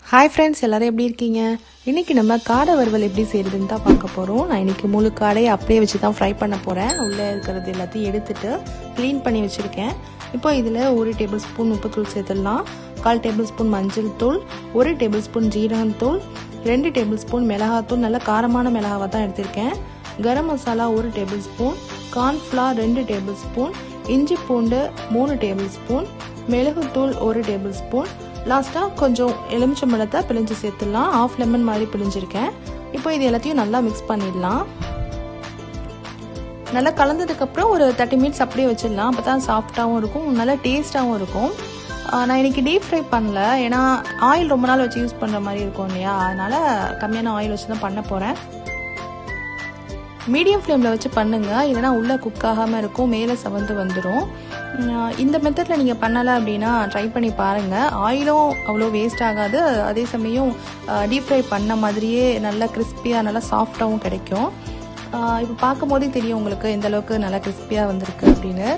hi friends எல்லாரும் எப்படி இருக்கீங்க இன்னைக்கு நம்ம காடை வறுவல் எப்படி செய்யறதுன்னு தான் பார்க்க போகிறோம் நான் இன்னைக்கு முழு காடையை அப்படியே வச்சு தான் ஃப்ரை பண்ண போகிறேன் உள்ளே இருக்கிறது எல்லாத்தையும் எடுத்துட்டு க்ளீன் பண்ணி வச்சுருக்கேன் இப்போ இதில் ஒரு டேபிள் ஸ்பூன் உப்புத்தூள் சேர்த்துடலாம் கால் டேபிள் ஸ்பூன் மஞ்சள் தூள் ஒரு டேபிள் ஸ்பூன் ஜீரகத்தூள் ரெண்டு டேபிள் ஸ்பூன் மிளகாத்தூள் நல்ல காரமான மிளகாவை தான் எடுத்திருக்கேன் கரம் மசாலா ஒரு டேபிள் ஸ்பூன் கார்ன்ஃப்ளவர் ரெண்டு டேபிள் ஸ்பூன் இஞ்சி பூண்டு மூணு டேபிள் ஸ்பூன் மிளகுத்தூள் ஒரு டேபிள் ஸ்பூன் லாஸ்ட்டாக கொஞ்சம் எலுமிச்சம்பழத்தை பிழிஞ்சு சேர்த்துடலாம் ஆஃப் லெமன் மாதிரி பிழிஞ்சிருக்கேன் இப்போ இது எல்லாத்தையும் நல்லா மிக்ஸ் பண்ணிடலாம் நல்லா கலந்ததுக்கப்புறம் ஒரு தேர்ட்டி மினிட்ஸ் அப்படியே வச்சிடலாம் அப்போ தான் சாஃப்டாகவும் இருக்கும் நல்லா டேஸ்ட்டாகவும் இருக்கும் நான் இன்னைக்கு டீப் ஃப்ரை பண்ணல ஏன்னா ஆயில் ரொம்ப நாள் வச்சு யூஸ் பண்ணுற மாதிரி இருக்கும் இல்லையா அதனால் கம்மியான ஆயில் வச்சு தான் பண்ண போகிறேன் மீடியம் ஃப்ளேமில் வச்சு பண்ணுங்கள் இல்லைனா உள்ளே குக் ஆகாமல் இருக்கும் மேலே சவந்து வந்துடும் இந்த மெத்தடில் நீங்கள் பண்ணலை அப்படின்னா ட்ரை பண்ணி பாருங்கள் ஆயிலும் அவ்வளோ வேஸ்ட் ஆகாது அதே சமயம் டீப் ஃப்ரை பண்ண மாதிரியே நல்லா கிறிஸ்பியாக நல்லா சாஃப்டாகவும் கிடைக்கும் இப்போ பார்க்கும் போதே தெரியும் உங்களுக்கு எந்த அளவுக்கு நல்லா கிறிஸ்பியாக வந்திருக்கு அப்படின்னு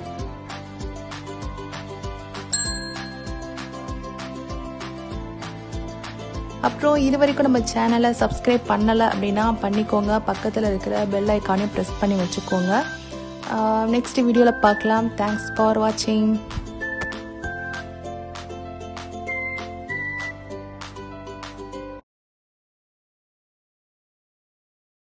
அப்புறம் இது வரைக்கும் நம்ம சேனலை சப்ஸ்கிரைப் பண்ணலை அப்படின்னா பண்ணிக்கோங்க பக்கத்தில் இருக்கிற பெல் ஐக்கானையும் ப்ரெஸ் பண்ணி வச்சுக்கோங்க நெக்ஸ்ட் வீடியோவில் பார்க்கலாம் தேங்க்ஸ் ஃபார் வாட்சிங்